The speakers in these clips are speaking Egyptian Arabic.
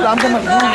اللي عندها مجنون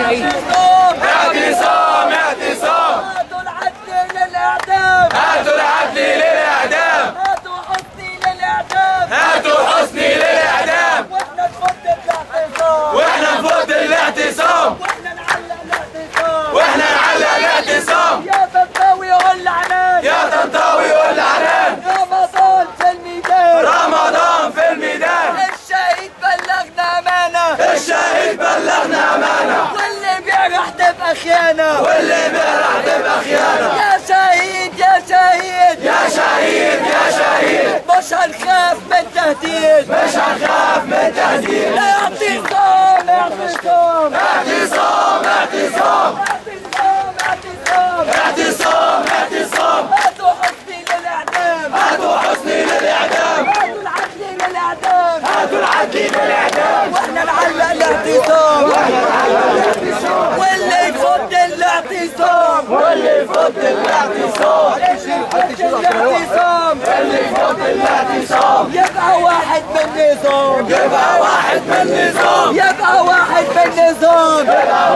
اعتصام اعتصام هاتوا العدل للاعدام هاتوا العدل للاعدام هاتوا حسني للاعدام هاتوا حسني للاعدام واحنا نفض الاعتصام واحنا نفض الاعتصام واحنا نعلق الاعتصام واحنا نعلق الاعتصام يا طنطاوي والعنان يا طنطاوي والعنان رمضان في الميدان رمضان في الميدان الشهيد بلغنا امانه الشهيد بلغنا امانه واللي بيرح تبقى خيانه واللي بيرح تبقى خيانه يا شهيد يا شهيد يا شهيد يا شهيد مش هنخاف من تهديد مش هنخاف من تهديد لا اعتصام اعتصام اعتصام اعتصام اعتصام اعتصام اعتصام اعتصام هاتوا حسني للاعدام هاتوا حسني للاعدام هاتوا العدل للاعدام هاتوا العدل للاعدام واحنا نعلق الاعتصام واللي يفض الاعتصام واللي يفض الاعتصام الاعتصام اللي يفض الاعتصام يبقى واحد بالنظام يبقى واحد من النظام يبقى واحد بالنظام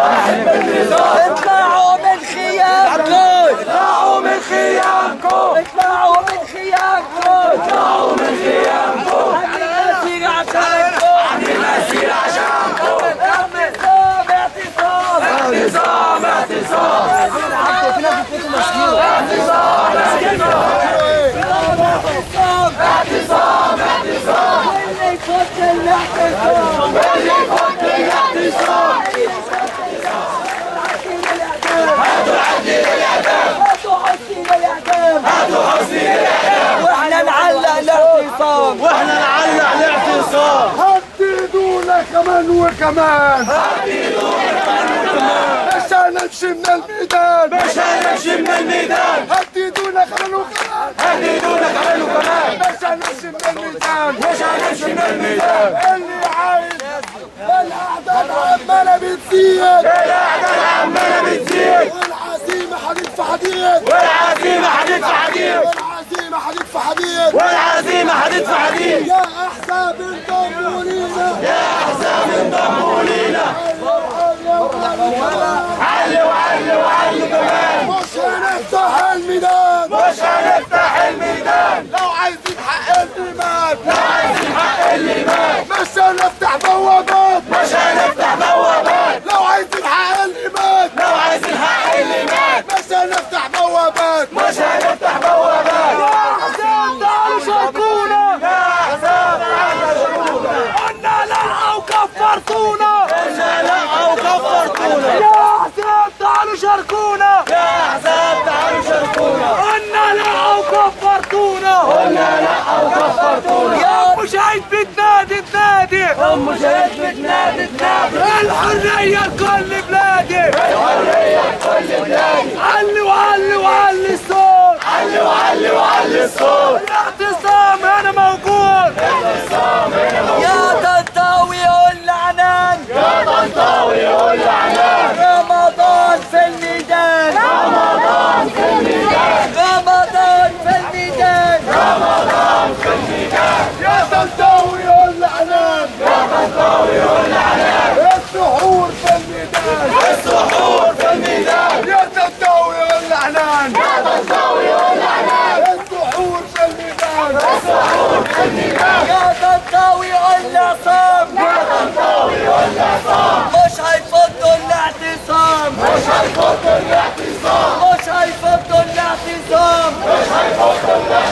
اطلعوا من خيامكم اطلعوا من خيامكم اطلعوا من خيامكم اطلعوا من خيامكم عندنا عشانكم عندنا سير عشانكم اعتصام اعتصام اعتصام اعتصام اعتصام اعتصام اعتصام واللي يفض الاعتصام اللي يفض الاعتصام هاتوا العدل للاعدام هاتوا حسني للاعدام هاتوا حسني للاعدام واحنا نعلق الاعتصام واحنا نعلق الاعتصام هددونا كمان وكمان مش هنمشي من الميدان مش هنمشي من الميدان هددونا كمان وكمان هددونا كمان وكمان مش هنمشي من الميدان مش هنمشي من الميدان اللي عايز الاعداد عماله بتزيد الاعداد عماله بتزيد والعزيمه هتدفع حديد والعزيمه هتدفع حديد والعزيمه هتدفع حديد والعزيمه هتدفع حديد يا احزاب انضموا لينا يا احزاب انضموا لينا علي وعلي وعلي كمان مش هنفتح الميدان مش هنفتح الميدان لو عايزين حق الايمان لو عايزين حق اللي مات مش هنفتح بوابات مش هنفتح بوابات لو عايزين حق الايمان لو عايزين حق اللي مات مش هنفتح بوابات مش هنفتح بوابات احزاب تعالوا شاركونا يا احزاب تعالوا شاركونا قلنا لا وكفرتونا قلنا لا وكفرتونا يا احزاب تعالوا شاركونا يا احزاب تعالوا شاركونا قلنا لا وكفرتونا قلنا لا وكفرتونا يا ابو شهيد بتنادي تنادي ام شهيد بتنادي تنادي الحرية لكل بلادي الحريه لكل بلادي علي وعلي وعلي الصوت علي وعلي وعلي الصوت الاعتصام هنا موجود يا طنطاوي قول عنان يا طنطاوي يقول عنان رمضان في الميدان رمضان في الميدان رمضان في الميدان رمضان في الميدان يا طنطاوي يقول عنان يا طنطاوي يقول عنان السحور في الميدان السحور في الميدان يا طنطاوي يقول عنان يا طنطاوي يقول عنان السحور في الميدان السحور في الميدان يا طنطاوي قول عصام يا طنطاوي يقول عصام مش هيفضوا الاعتصام مش هيفض الاعتصام مش هيفضوا الاعتصام مش هيفض الاعتصام